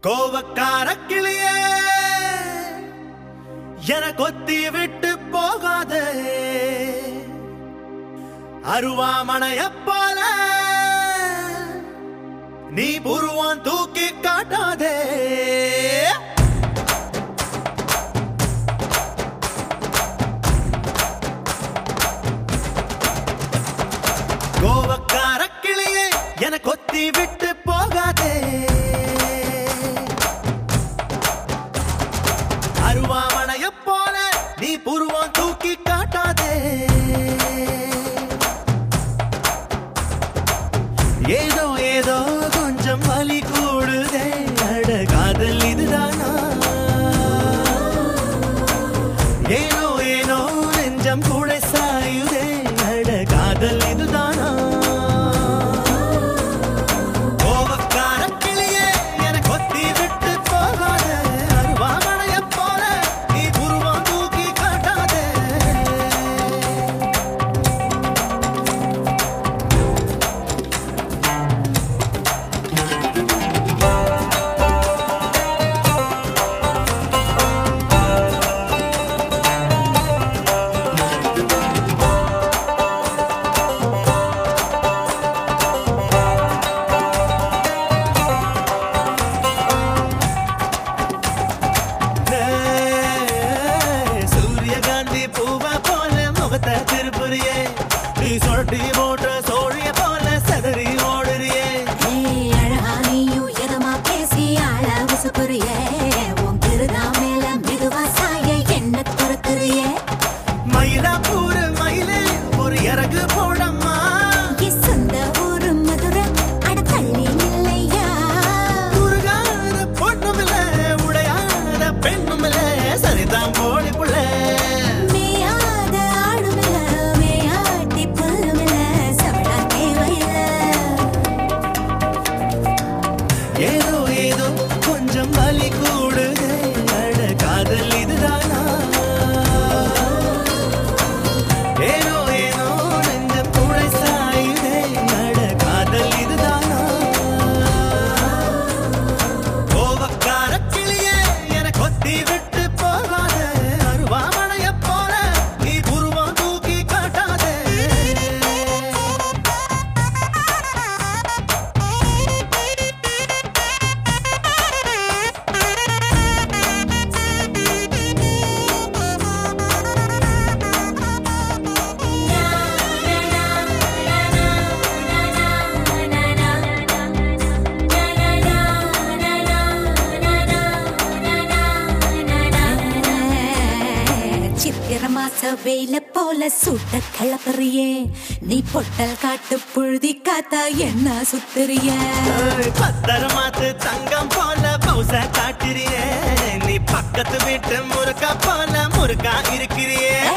கோவக்கார கிளியே என கொத்தி விட்டு போகாதே அருவாமனைய போல நீ புருவான் தூக்கி காட்டாதே கோவக்கார கிளியே என கொத்தி விட்டு போகாதே அருவாமனைய போல நீ புருவம் தூக்கி காட்டாதே ஏதோ ஏதோ கொஞ்சம் வலி கூடுதே அட காதல் இதுதானா ஏனோ ஏனோ நெஞ்சம் கூட சாயுதே அட காதல் இதுதானா கோவக்கார கிளியே என கொத்தி விட்டு போகாதே அருவாமனைய போல நீ புருவம் தூக்கி காட்டாதே சூரியகாந்தி பூவா போல முகத்தை திருப்புறியே நீ சொட்டி போட்ட சோழிய போல சதறி ஓடுறியே ஏய், அழகா நீயும் எதமா பேசி ஆள உசுப்புறியே. உன் திருதா மேல மெதுவா சாய என்ன துரத்துறியே. மயிலாப்பூர் மயிலே ஒரு இறகு போடம்மா என் சொந்த ஊரு மதுரை, அட தள்ளி நில்லையா. முருகாத பொண்ணுமில்ல உடையாத பெண்ணுமில்ல சரிதான் போடி புள்ள மேயாத ஆடுமில்ல, மேயாட்டி புல்லுமில்ல, சவடா தேவையில்ல. ஏதோ ஏதோ கொஞ்சம் வலி கூடுதே அட காதல் இதுதானா ஏனோ ஏனோ நெஞ்சம் கூட சாயுதே அட காதல் இதுதானா கோவக்கார கிளியே என கொத்தி விட்டு போகாத அருவாமனைய போல நீ புருவம் தூக்கி காட்டாதே சித்திர மாச வெயில போல சுட்ட கிளப்புறியே நீ பொட்டல் காட்டு புழுதி காத்தா என்ன சுத்துறிய பத்தரமாத்து தங்கம் போல பௌச காட்டுறியே நீ பக்கத்து வீட்டு முருக்கா போல முருக்கா இருக்கிறியே